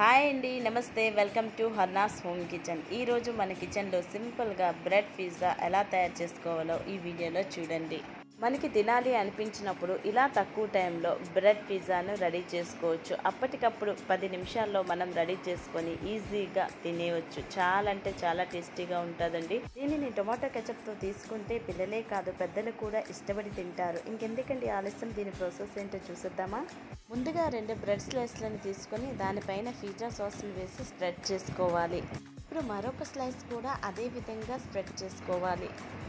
hi అండి నమస్తే welcome to Harna's home kitchen ఈరోజు మన కిచెన్లో సింపుల్గా బ్రెడ్ పిజ్జా ఎలా తయారు చేసుకోవాలో ఈ వీడియోలో చూడండి మనకి తినాలి అనిపించినప్పుడు ఇలా తక్కువ టైంలో బ్రెడ్ పిజ్జాను రెడీ చేసుకోవచ్చు అప్పటికప్పుడు పది నిమిషాల్లో మనం రెడీ చేసుకొని ఈజీగా తినేయవచ్చు చాలా అంటే చాలా టేస్టీగా ఉంటుందండి దీనిని టొమాటో కెచప్తో తీసుకుంటే పిల్లలే కాదు పెద్దలు కూడా ఇష్టపడి తింటారు ఇంకెందుకండి ఆలస్యం దీని ప్రాసెస్ ఏంటో చూసేద్దామా ముందుగా రెండు బ్రెడ్ స్లైస్లను తీసుకొని దానిపైన పిజ్జా సాస్ని వేసి స్ప్రెడ్ చేసుకోవాలి ఇప్పుడు మరొక స్లైస్ కూడా అదే విధంగా స్ప్రెడ్ చేసుకోవాలి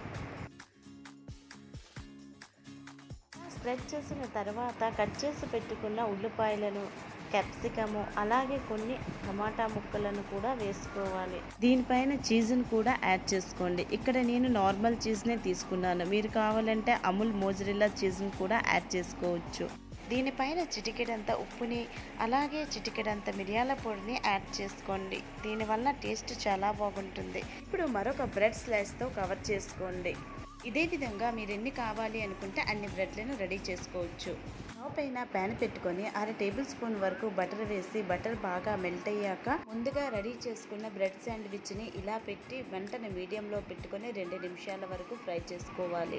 స్ప్రెడ్ చేసిన తర్వాత కట్ చేసి పెట్టుకున్న ఉల్లిపాయలను క్యాప్సికము అలాగే కొన్ని టమాటా ముక్కలను కూడా వేసుకోవాలి దీనిపైన చీజ్ని కూడా యాడ్ చేసుకోండి ఇక్కడ నేను నార్మల్ చీజ్నే తీసుకున్నాను మీరు కావాలంటే అమూల్ మోజరిల్లా చీజ్ని కూడా యాడ్ చేసుకోవచ్చు దీనిపైన చిటికెడంత ఉప్పుని అలాగే చిటికెడంత మిరియాల పొడిని యాడ్ చేసుకోండి దీనివల్ల టేస్ట్ చాలా బాగుంటుంది ఇప్పుడు మరొక బ్రెడ్ స్లైస్తో కవర్ చేసుకోండి ఇదే విధంగా మీరు ఎన్ని కావాలి అనుకుంటే అన్ని బ్రెడ్లను రెడీ చేసుకోవచ్చు స్టవ్ పైన ప్యాన్ పెట్టుకొని అర టేబుల్ స్పూన్ వరకు బటర్ వేసి బటర్ బాగా మెల్ట్ అయ్యాక ముందుగా రెడీ చేసుకున్న బ్రెడ్ శాండ్విచ్ని ఇలా పెట్టి వెంటనే మీడియంలో పెట్టుకొని రెండు నిమిషాల వరకు ఫ్రై చేసుకోవాలి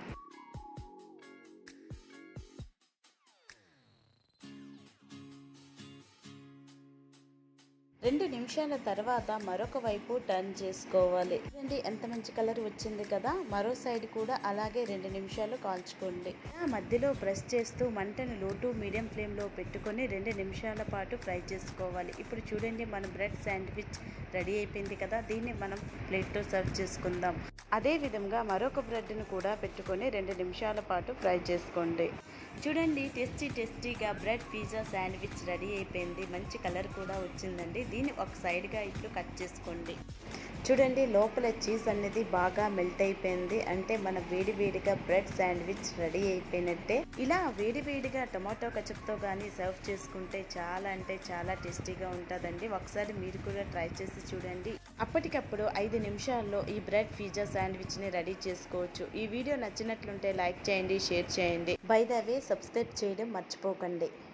రెండు నిమిషాల తర్వాత మరొక వైపు టర్న్ చేసుకోవాలి చూడండి ఎంత మంచి కలర్ వచ్చింది కదా మరో సైడ్ కూడా అలాగే రెండు నిమిషాలు కాల్చుకోండి ఆ మధ్యలో ప్రెస్ చేస్తూ మంటను లో టు మీడియం ఫ్లేమ్ లో పెట్టుకొని రెండు నిమిషాల పాటు ఫ్రై చేసుకోవాలి ఇప్పుడు చూడండి మన బ్రెడ్ శాండ్విచ్ రెడీ అయిపోయింది కదా దీన్ని మనం ప్లేట్తో సర్వ్ చేసుకుందాం అదే విధంగా మరొక బ్రెడ్ను కూడా పెట్టుకొని రెండు నిమిషాల పాటు ఫ్రై చేసుకోండి చూడండి టేస్టీ టేస్టీగా బ్రెడ్ పిజ్జా శాండ్విచ్ రెడీ అయిపోయింది మంచి కలర్ కూడా వచ్చిందండి దీన్ని ఒక సైడ్గా ఇప్పుడు కట్ చేసుకోండి చూడండి లోపల చీజ్ అనేది బాగా మెల్ట్ అయిపోయింది అంటే మన వేడి వేడిగా బ్రెడ్ శాండ్విచ్ రెడీ అయిపోయినట్టే ఇలా వేడి వేడిగా టమాటో కచప్తో కానీ సర్వ్ చేసుకుంటే చాలా అంటే చాలా టేస్టీగా ఉంటుందండి ఒకసారి మీరు కూడా ట్రై చేసి చూడండి అప్పటికప్పుడు ఐదు నిమిషాల్లో ఈ బ్రెడ్ పిజ్జా శాండ్విచ్ని రెడీ చేసుకోవచ్చు ఈ వీడియో నచ్చినట్లుంటే లైక్ చేయండి షేర్ చేయండి బై ద వే సబ్స్క్రైబ్ చేయడం మర్చిపోకండి